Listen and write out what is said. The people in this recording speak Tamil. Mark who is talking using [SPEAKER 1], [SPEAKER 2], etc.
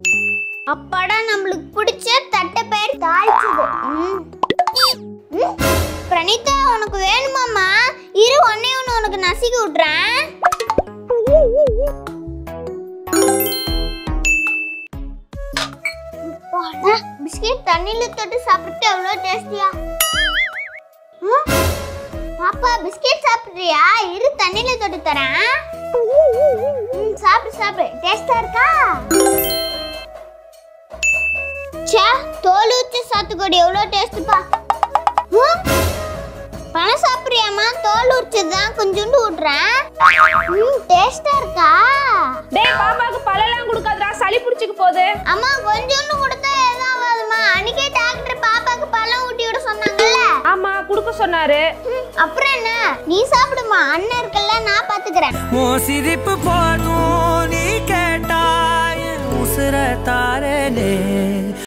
[SPEAKER 1] அப்பாடா நம்மளுக்கு பிடிச்ச தட்டை பேர் தாளிச்சது ம். ம். பிரணீதா உனக்கு வேணுமாம்மா இரு ஒன்னே ஒன்று உனக்கு நசுக்கி விட்றேன் அப்பாடா, பிஸ்கெட் தண்ணியில தொட்டு சாப்பிட்டு எவ்வளோ டேஸ்டியா பாப்பா பிஸ்கெட் சாப்பிட்றியா இரு தண்ணியில தொட்டு தரேன் ம், சாப்பிடு சாப்பிடு டேஸ்டா இருக்கா ச்சே தோல் ஊற்றி சாத்துக்கொடி எவ்வளோ டேஸ்ட்டுப்பா பழம் சாப்பிட்றியாம்மா தோல் உரிச்சது தான் கொஞ்சோண்டு விட்றேன் ம் டேஸ்டா இருக்கா
[SPEAKER 2] டேய் பாப்பாக்கு பழம்லாம் கொடுக்காதடா சளி பிடிச்சிக்க போகுது
[SPEAKER 1] அம்மா கொஞ்சோண்டு கொடுத்தா எதுவும் ஆகாதும்மா அன்னைக்கே டாக்டர் பாப்பாக்கு பழம் ஊட்டி விட சொன்னாங்கல்ல
[SPEAKER 2] ஆமா கொடுக்க சொன்னாரு
[SPEAKER 1] ம், அப்புறம் என்ன நீ சாப்பிடுமா அண்ணன் இருக்கல்ல நான் பாத்துக்கிறேன்
[SPEAKER 3] உன் சிரிப்பு போதும் நீ கேட்டாய் உசுர தாரனே